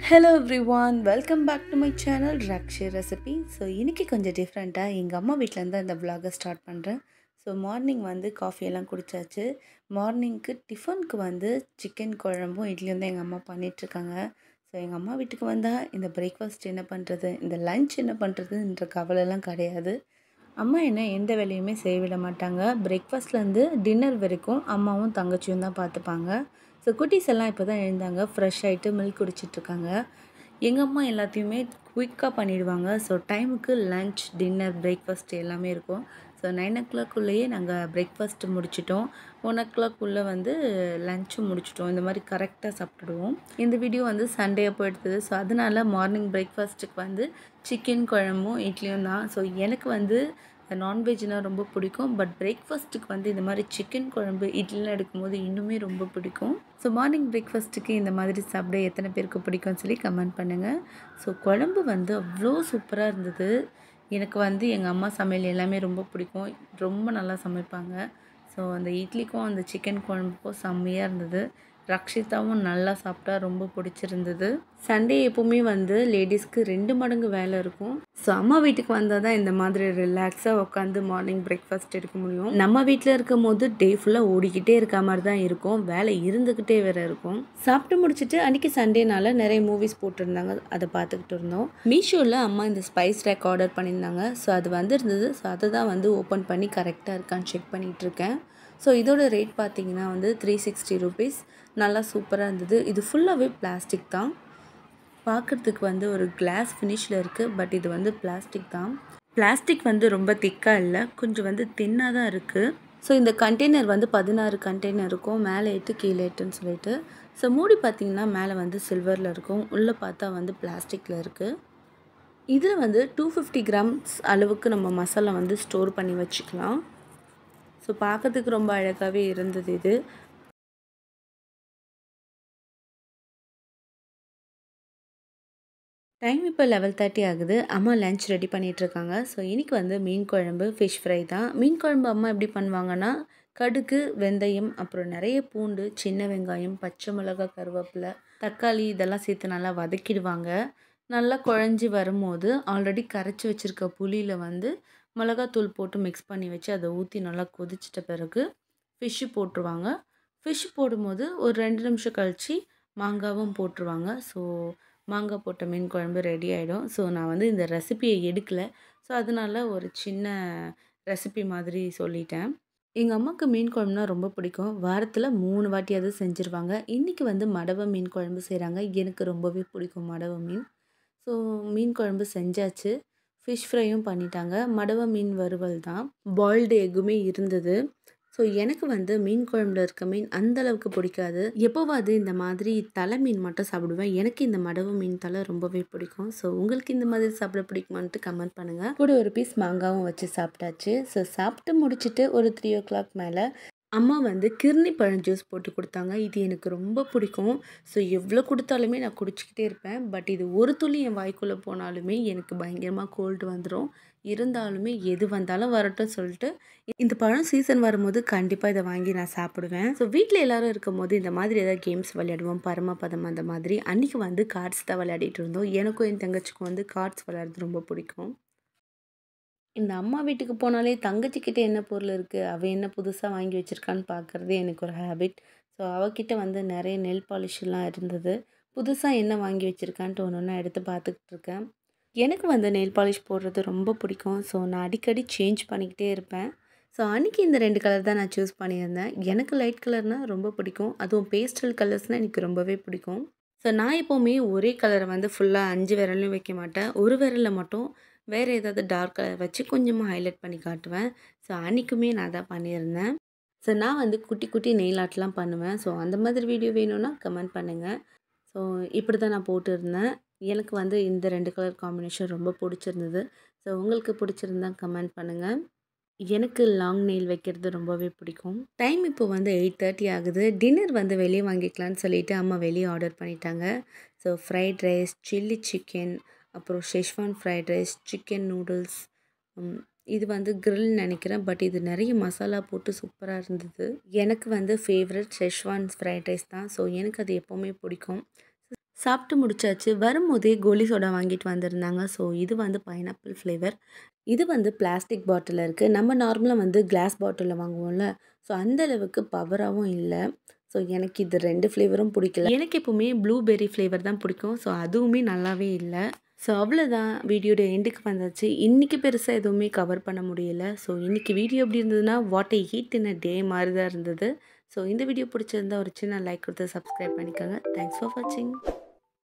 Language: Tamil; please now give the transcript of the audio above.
hello everyone welcome back to my channel Rakshi recipe so இன்றைக்கி கொஞ்சம் டிஃப்ரெண்ட்டாக எங்கள் அம்மா வீட்டிலேருந்து இந்த vlog-அ ஸ்டார்ட் பண்ணுறேன் ஸோ மார்னிங் வந்து காஃபி எல்லாம் குடித்தாச்சு மார்னிங்க்கு டிஃபனுக்கு வந்து சிக்கன் குழம்பும் இட்லியும் தான் எங்கள் அம்மா பண்ணிகிட்ருக்காங்க ஸோ எங்கள் அம்மா வீட்டுக்கு வந்தால் இந்த பிரேக்ஃபாஸ்ட் என்ன பண்ணுறது இந்த லஞ்ச் என்ன பண்ணுறதுன்ற கவலைலாம் கிடையாது அம்மா என்ன எந்த வேலையுமே செய்ய விட மாட்டாங்க பிரேக்ஃபாஸ்ட்லேருந்து டின்னர் வரைக்கும் அம்மாவும் தங்கச்சியும் தான் பார்த்துப்பாங்க ஸோ குட்டீஸ் எல்லாம் இப்போ தான் எழுந்தாங்க ஃப்ரெஷ் ஆகிட்டு மில்க் குடிச்சிட்ருக்காங்க எங்கள் அம்மா எல்லாத்தையுமே குயிக்காக பண்ணிடுவாங்க ஸோ டைமுக்கு லஞ்ச் டின்னர் பிரேக்ஃபாஸ்ட் எல்லாமே இருக்கும் ஸோ நைன் ஓ கிளாக்குள்ளேயே நாங்கள் பிரேக்ஃபாஸ்ட் முடிச்சிட்டோம் ஒன் ஓ கிளாக்குள்ளே வந்து லஞ்சும் முடிச்சிட்டோம் இந்த மாதிரி கரெக்டாக சாப்பிட்டுடுவோம் இந்த வீடியோ வந்து சண்டே அப்போ எடுத்தது ஸோ அதனால மார்னிங் பிரேக்ஃபாஸ்ட்டுக்கு வந்து சிக்கன் குழம்பும் இட்லியும் தான் ஸோ எனக்கு வந்து நான்வெஜ்னால் ரொம்ப பிடிக்கும் பட் பிரேக்ஃபாஸ்ட்டுக்கு வந்து இந்த மாதிரி சிக்கன் குழம்பு இட்லிலாம் எடுக்கும்போது இன்னுமே ரொம்ப பிடிக்கும் ஸோ மார்னிங் பிரேக்ஃபாஸ்ட்டுக்கு இந்த மாதிரி சாப்பிட எத்தனை பேருக்கு பிடிக்கும்னு சொல்லி கமெண்ட் பண்ணுங்கள் ஸோ குழம்பு வந்து அவ்வளோ சூப்பராக இருந்தது எனக்கு வந்து எங்கள் அம்மா சமையல் எல்லாமே ரொம்ப பிடிக்கும் ரொம்ப நல்லா சமைப்பாங்க ஸோ அந்த இட்லிக்கும் அந்த சிக்கன் குழம்புக்கும் செம்மையாக இருந்தது ரக்ஷிதாவும் நல்லா சாப்பிட்டா ரொம்ப பிடிச்சிருந்தது சண்டே எப்போவுமே வந்து லேடிஸ்க்கு ரெண்டு மடங்கு வேலை இருக்கும் ஸோ அம்மா வீட்டுக்கு வந்தால் தான் இந்த மாதிரி ரிலாக்ஸாக உட்காந்து மார்னிங் பிரேக்ஃபாஸ்ட் எடுக்க முடியும் நம்ம வீட்டில் இருக்கும் போது டே ஃபுல்லாக ஓடிக்கிட்டே இருக்க மாதிரி தான் இருக்கும் வேலை இருந்துக்கிட்டே வேற இருக்கும் சாப்பிட்டு முடிச்சுட்டு அன்றைக்கி சண்டேனால நிறைய மூவிஸ் போட்டிருந்தாங்க அதை பார்த்துக்கிட்டு இருந்தோம் மீஷோவில் அம்மா இந்த ஸ்பைஸ் ரேக் ஆர்டர் பண்ணியிருந்தாங்க ஸோ அது வந்திருந்தது ஸோ அதை தான் வந்து ஓப்பன் பண்ணி கரெக்டாக இருக்கான்னு செக் பண்ணிகிட்ருக்கேன் ஸோ இதோட ரேட் பார்த்தீங்கன்னா வந்து த்ரீ சிக்ஸ்டி ருபீஸ் நல்லா சூப்பராக இருந்தது இது ஃபுல்லாகவே பிளாஸ்டிக் தான் பார்க்குறதுக்கு வந்து ஒரு கிளாஸ் ஃபினிஷில் இருக்குது பட் இது வந்து பிளாஸ்டிக் தான் பிளாஸ்டிக் வந்து ரொம்ப திக்காக இல்லை கொஞ்சம் வந்து தின்னாக தான் இருக்குது ஸோ இந்த கண்டெய்னர் வந்து பதினாறு கண்டெய்னர் இருக்கும் மேலே எட்டு கீழே எட்டுன்னு சொல்லிட்டு ஸோ மூடி பார்த்திங்கன்னா மேலே வந்து சில்வரில் இருக்கும் உள்ளே பார்த்தா வந்து பிளாஸ்டிக்கில் இருக்குது இதில் வந்து டூ ஃபிஃப்டி கிராம்ஸ் அளவுக்கு நம்ம மசாலா வந்து ஸ்டோர் பண்ணி வச்சுக்கலாம் ஸோ பார்க்கறதுக்கு ரொம்ப அழகாகவே இருந்தது இது டைம் இப்போ லெவல் தேர்ட்டி ஆகுது அம்மா லஞ்ச் ரெடி பண்ணிகிட்ருக்காங்க ஸோ இன்றைக்கி வந்து மீன் குழம்பு ஃபிஷ் ஃப்ரை தான் மீன் குழம்பு அம்மா எப்படி பண்ணுவாங்கன்னா கடுகு வெந்தயம் அப்புறம் நிறைய பூண்டு சின்ன வெங்காயம் பச்சை மிளகாய் கருவேப்பிலை தக்காளி இதெல்லாம் சேர்த்து நல்லா வதக்கிடுவாங்க நல்லா குழஞ்சி வரும்போது ஆல்ரெடி கரைச்சி வச்சுருக்க புளியில் வந்து மிளகாத்தூள் போட்டு மிக்ஸ் பண்ணி வச்சு அதை ஊற்றி நல்லா கொதிச்சிட்ட பிறகு ஃபிஷ்ஷு போட்டுருவாங்க ஃபிஷ் போடும்போது ஒரு ரெண்டு நிமிஷம் கழித்து மாங்காவும் போட்டுருவாங்க ஸோ மாங்காய் போட்ட மீன் குழம்பு ரெடி ஆகிடும் ஸோ நான் வந்து இந்த ரெசிபியை எடுக்கலை ஸோ அதனால் ஒரு சின்ன ரெசிபி மாதிரி சொல்லிட்டேன் எங்கள் அம்மாவுக்கு மீன் குழம்புனா ரொம்ப பிடிக்கும் வாரத்தில் மூணு வாட்டியாவது செஞ்சுருவாங்க இன்றைக்கி வந்து மடவை மீன் குழம்பு செய்கிறாங்க எனக்கு ரொம்பவே பிடிக்கும் மடவை மீன் ஸோ மீன் குழம்பு செஞ்சாச்சு ஃபிஷ் ஃப்ரையும் பண்ணிட்டாங்க மடவை மீன் வறுவல் தான் பாயில்டு எக்குமே இருந்தது ஸோ எனக்கு வந்து மீன் குழம்புல இருக்க மீன் அந்த அளவுக்கு பிடிக்காது எப்போவாது இந்த மாதிரி தலை மீன் மட்டும் சாப்பிடுவேன் எனக்கு இந்த மடவு மீன் தலை ரொம்பவே பிடிக்கும் ஸோ உங்களுக்கு இந்த மாதிரி சாப்பிட பிடிக்குமான்ட்டு கமெண்ட் பண்ணுங்கள் கூட ஒரு பீஸ் மாங்காவும் வச்சு சாப்பிட்டாச்சு ஸோ சாப்பிட்டு முடிச்சுட்டு ஒரு த்ரீ ஓ கிளாக் மேலே அம்மா வந்து கிர்னி பழம் ஜூஸ் போட்டு கொடுத்தாங்க இது எனக்கு ரொம்ப பிடிக்கும் ஸோ எவ்வளோ கொடுத்தாலுமே நான் குடிச்சிக்கிட்டே இருப்பேன் பட் இது ஒரு துளி என் வாய்க்குள்ளே போனாலுமே எனக்கு பயங்கரமாக கோல்டு வந்துடும் இருந்தாலுமே எது வந்தாலும் வரட்டும் சொல்லிட்டு இந்த பழம் சீசன் வரும்போது கண்டிப்பாக இதை வாங்கி நான் சாப்பிடுவேன் ஸோ வீட்டில் எல்லோரும் இருக்கும் போது இந்த மாதிரி ஏதாவது கேம்ஸ் விளையாடுவோம் பரமபதம் அந்த மாதிரி அன்றைக்கி வந்து கார்ட்ஸ் தான் விளையாடிட்டு இருந்தோம் எனக்கும் என் தங்கச்சிக்கும் வந்து கார்ட்ஸ் விளையாடுறது ரொம்ப பிடிக்கும் இந்த அம்மா வீட்டுக்கு போனாலே தங்கச்சிக்கிட்ட என்ன பொருள் இருக்குது அவள் என்ன புதுசாக வாங்கி வச்சுருக்கான்னு பார்க்குறது எனக்கு ஒரு ஹேபிட் ஸோ அவகிட்ட வந்து நிறைய நெல் பாலிஷ்லாம் இருந்தது புதுசாக என்ன வாங்கி வச்சுருக்கான்ட்டு ஒன்று ஒன்றா எடுத்து பார்த்துக்கிட்டு இருக்கேன் எனக்கு வந்து நெயில் பாலிஷ் போடுறது ரொம்ப பிடிக்கும் ஸோ நான் அடிக்கடி சேஞ்ச் பண்ணிக்கிட்டே இருப்பேன் ஸோ அன்றைக்கி இந்த ரெண்டு கலர் தான் நான் சூஸ் பண்ணியிருந்தேன் எனக்கு லைட் கலர்னால் ரொம்ப பிடிக்கும் அதுவும் பேஸ்டல் கலர்ஸ்னால் எனக்கு ரொம்பவே பிடிக்கும் ஸோ நான் எப்போவுமே ஒரே கலரை வந்து ஃபுல்லாக அஞ்சு விரலையும் வைக்க மாட்டேன் ஒரு விரலில் மட்டும் வேறு ஏதாவது டார்க் கலர் வச்சு கொஞ்சமாக ஹைலைட் பண்ணி காட்டுவேன் ஸோ அன்றைக்குமே நான் தான் பண்ணியிருந்தேன் ஸோ நான் வந்து குட்டி குட்டி நெயில் ஆர்ட்லாம் பண்ணுவேன் ஸோ அந்த மாதிரி வீடியோ வேணும்னா கமெண்ட் பண்ணுங்கள் ஸோ இப்படி தான் நான் போட்டிருந்தேன் எனக்கு வந்து இந்த ரெண்டு கலர் காம்பினேஷன் ரொம்ப பிடிச்சிருந்தது ஸோ உங்களுக்கு பிடிச்சிருந்தா கமெண்ட் பண்ணுங்கள் எனக்கு லாங் நெயில் வைக்கிறது ரொம்பவே பிடிக்கும் டைம் இப்போ வந்து எயிட் தேர்ட்டி ஆகுது டின்னர் வந்து வெளியே வாங்கிக்கலான்னு சொல்லிவிட்டு அம்மா வெளியே ஆர்டர் பண்ணிட்டாங்க so fried rice chilli chicken அப்புறம் schezwan fried rice chicken noodles இது வந்து கிரில் நினைக்கிறேன் பட் இது நிறைய மசாலா போட்டு சூப்பராக இருந்தது எனக்கு வந்து ஃபேவரட் ஷெஷ்வான் ஃப்ரைட் ரைஸ் தான் ஸோ எனக்கு அது எப்போவுமே பிடிக்கும் சாப்பிட்டு முடிச்சாச்சு வரும்போதே கோலி சோடா வாங்கிட்டு வந்திருந்தாங்க ஸோ இது வந்து பைனாப்பிள் ஃப்ளேவர் இது வந்து பிளாஸ்டிக் பாட்டிலில் இருக்குது நம்ம நார்மலாக வந்து கிளாஸ் பாட்டிலில் வாங்குவோம்ல ஸோ அந்த அளவுக்கு பவராகவும் இல்லை ஸோ எனக்கு இது ரெண்டு ஃப்ளேவரும் பிடிக்கல எனக்கு எப்போவுமே ப்ளூபெர்ரி ஃப்ளேவர் தான் பிடிக்கும் ஸோ அதுவுமே நல்லாவே இல்லை ஸோ அவ்வளோதான் வீடியோட எண்டுக்கு வந்தாச்சு இன்றைக்கி பெருசாக எதுவுமே கவர் பண்ண முடியல ஸோ இன்றைக்கி வீடியோ எப்படி இருந்ததுன்னா வாட் ஐ ஹீட் இன் அ டே மாதிரி தான் இருந்தது ஸோ இந்த வீடியோ பிடிச்சிருந்தா ஒரு சின்ன லைக் கொடுத்து சப்ஸ்கிரைப் பண்ணிக்கோங்க தேங்க்ஸ் ஃபார் வாட்சிங்